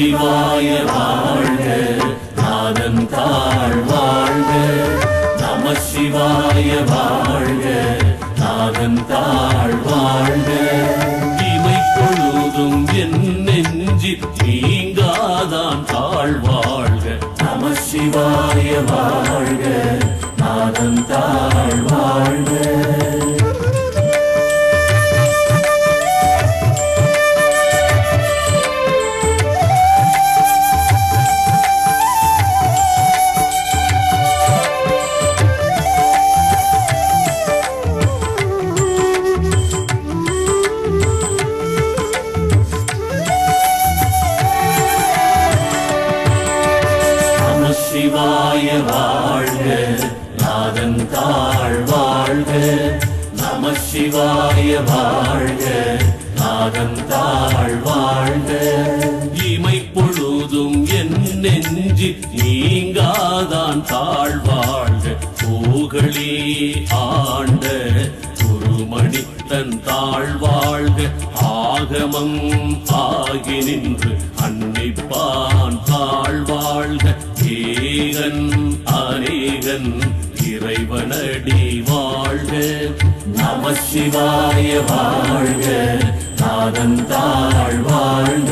சிவாய வாழ்க நாதன் தாழ் வாழ்க நம சிவாய வாழ்க நாதன் தாழ் வாழ்க இமை பொழுதும் என் நெஞ்சில் நீங்காதான் தாழ் வாழ்க நம சிவாய வாழ்க நாதன் தாழ் வாழ்க நம சிவாய வாழ்க நாதன் தாழ் வாழ்க நம சிவாய வாழ்க நாதன் தாழ் வாழ்க இமை பொழுதும் என் நெஞ்சி நீங்காதான் தாழ் வாழ்க பூகளே ஆண்ட குருமணி தன் தாழ் வாழ்க ஆகமம் ஆகி நின்று அன்னிப்பான் தாழ் வாழ்க ஏகன் அநேகன் இறைவனடி வாழ்க நம சிவாய வாழ்க நாதன் தாழ் வாழ்க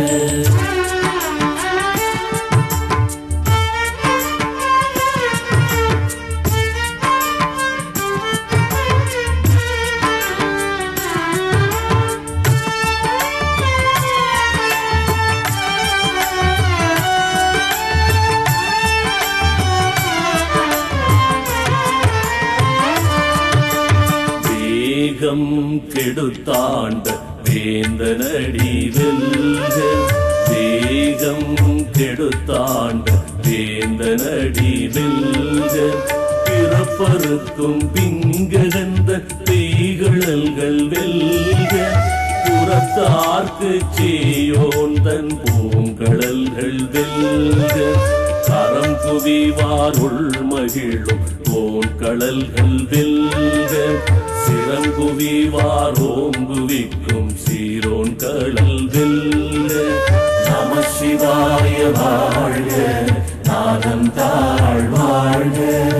வேகம் கெடுத்தாண்ட வேந்தனடி வெல்க வேகம் கெடுத்தாண்ட வேந்தனடி வெல்க பிறப்பருக்கும் பிங்ககந்த தீகழல்கள் வெல்க புறத்தார்க்கு செய்யோன் தன் பூங்கழல்கள் வெல்க கரம் குவிவார் உள் மகிழும் போன் கடல்கள் வெல்க சிறங்குவிவார் ஓங்குவிக்கும் சீரோன் கடல் வெல்க நம சிவாய வாழ்க நாதம் தாழ் வாழ்க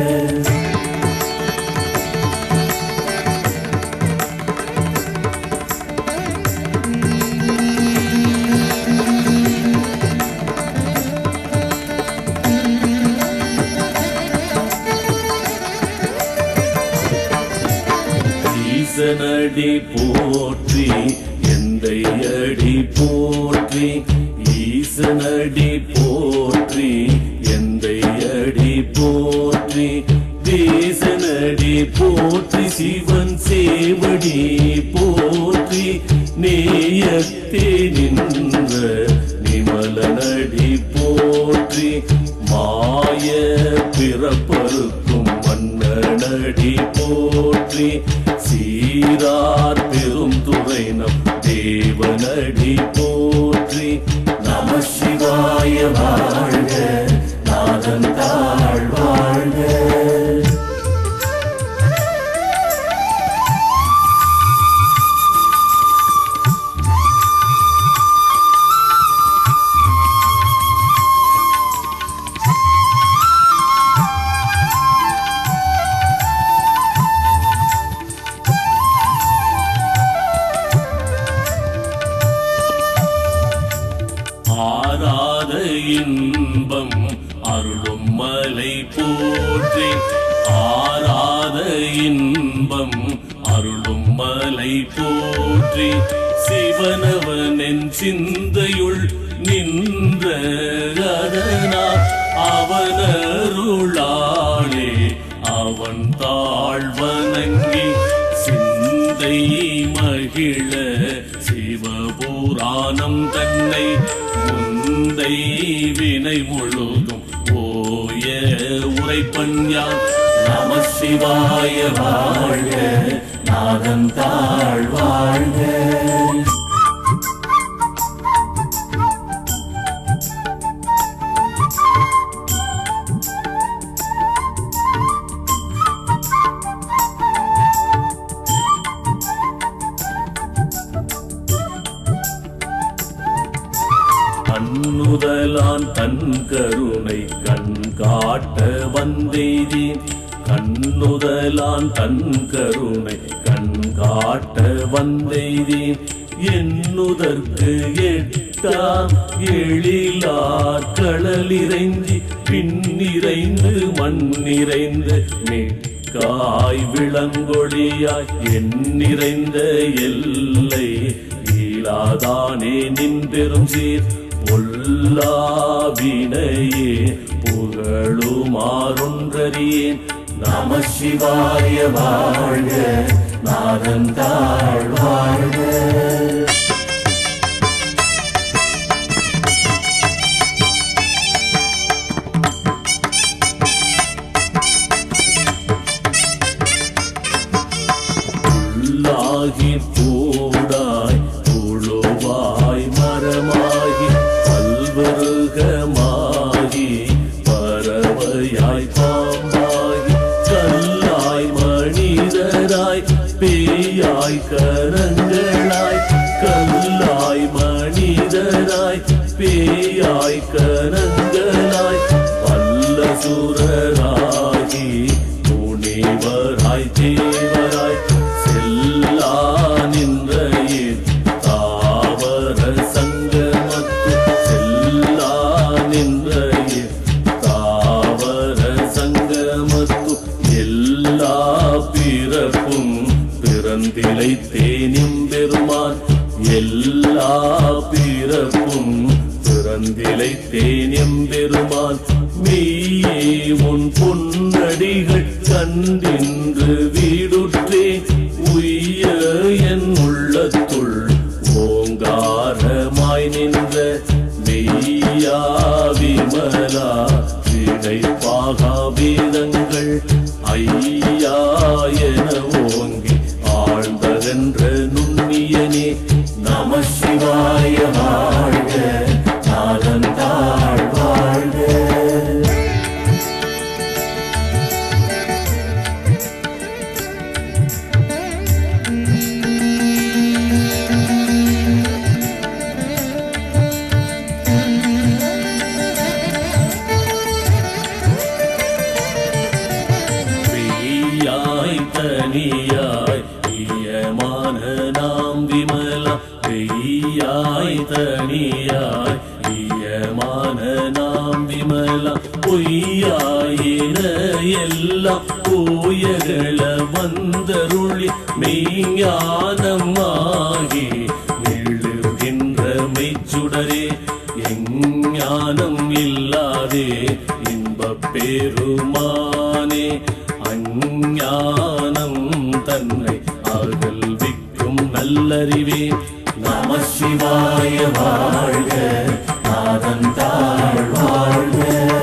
ஈசனடி போற்றி எந்தை அடி போற்றி ஈசனடி போற்றி எந்தை அடி போற்றி தேசனடி போற்றி சிவன் சேவடி போற்றி நேயத்தே நின்ற நிமலனடி போற்றி மாய பிறப்பருக்கும் மன்னனடி போற்றி சீரார் பெரும் துறைனம் தேவனடி போற்றி நம சிவாய வாழ்க நாதன் தாழ் வாழ்க ஆராத இன்பம் அருளும் மலை போற்றி ஆராத இன்பம் அருளும் மலை போற்றி சிவனவனின் சிந்தையுள் நின்ற அதனால் அவனருளாளே அவன் தாழ்வணங்கி சிந்தை மகிழ சிவபுராணம் தன்னை முந்தை வினை முழுதும் ஓய உரைப்பஞ்சான் நம சிவாய வாழ்க நாதன் தாழ் வாழ்க கண்ணுதலான் தன் கருணை கண் காட்ட வந்தெய்தேன் கண்ணுதலான் தன் கருணை கண் காட்ட வந்தெய்தேன் என்னுதற்கு எட்டாம் எழிலார் கடலிறைஞ்சி பின்னிறைந்து மண்ணிறைந்து மிக்காய் விளங்கொழியாய் எண்ணிறைந்த எல்லை ஈழாதானே நின் பெரும் சீர் பொல்லாவினையே புகழுமாறொன்றறியேன் நம சிவாய வாழ்க நாதன் தாழ் வாழ்க புல்லாகி பூடாய் புழுவாய் மரமாகி பல்வருகமாகி பறவையாய் பாம்பாகி கல்லாய் மனிதராய் பேயாய் கரங்களாய் கல்லாய் மனிதராய் பேயாய் கரங்களாய் வல்ல சுரராகி துணிவராய் தேவராய் செல்லா நின்ற தாவர சங்கமத்து செல்லா நின்ற தாவர சங்கமத்து எல்லா பிறப்பும் பிறந்திலை தேனிம் பெருமான் எல்லா பிறப்பும் பிறந்திலை தேனியம் பெருமான் மெய்யே உன் பொன்னடிகள் கண்டின்று வீடுற்றே உய்ய என் உள்ளத்துள் ஓங்காரமாய் நின்ற மெய்யா விமலா வினைப்பாகா வேதங்கள் ஐயா என ஓங்கி ஆழ்ந்ததென்ற நுண்ணியனே நம சிவாய வாழ்க நாதந்தாள் வாழ்க பெய்யாய் தனியாய் ஈயமான நாம் விமலா பெய்யாய் தனியாய் ஈயமான நாம் விமலா பொய்யாயின எல்லாம் போயகள வந்தருளி மெய்ஞானம் ஆகி எழுகின்ற மெய்ச்சுடரே எஞ்ஞானம் இல்லாதே இன்பப் பெருமானே அஞ்ஞானம் தன்னை அகல்விக்கும் நல்லறிவே நம சிவாய வாழ்க நாதன் தாழ் வாழ்க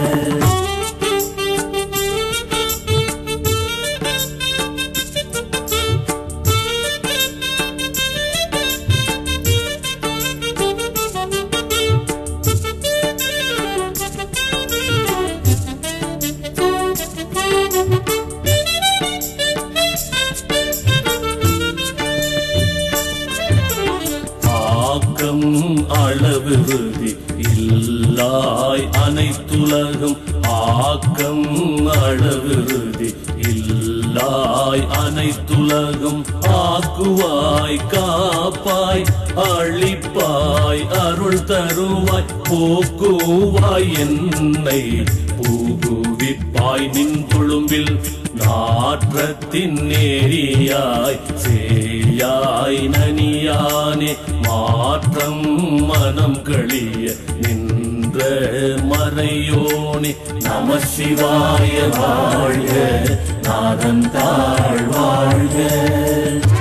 ஆக்கம் அளவிருதி இல்லாய் அனைத்துலகும் ஆக்கம் அளவிருதி இல்லாய் அனைத்துலகும் ஆக்குவாய் காப்பாய் அழிப்பாய் அருள் தருவாய் போக்குவாய் என்னை பூகுவிப்பாய் நின் கொழும்பில் நாற்றத்தின் நேரியாய் சேயாய் நனியானே மாற்றம் மனம் களிய நின்ற மறையோனே நம சிவாய வாழ்க நாதன் தாழ் வாழ்க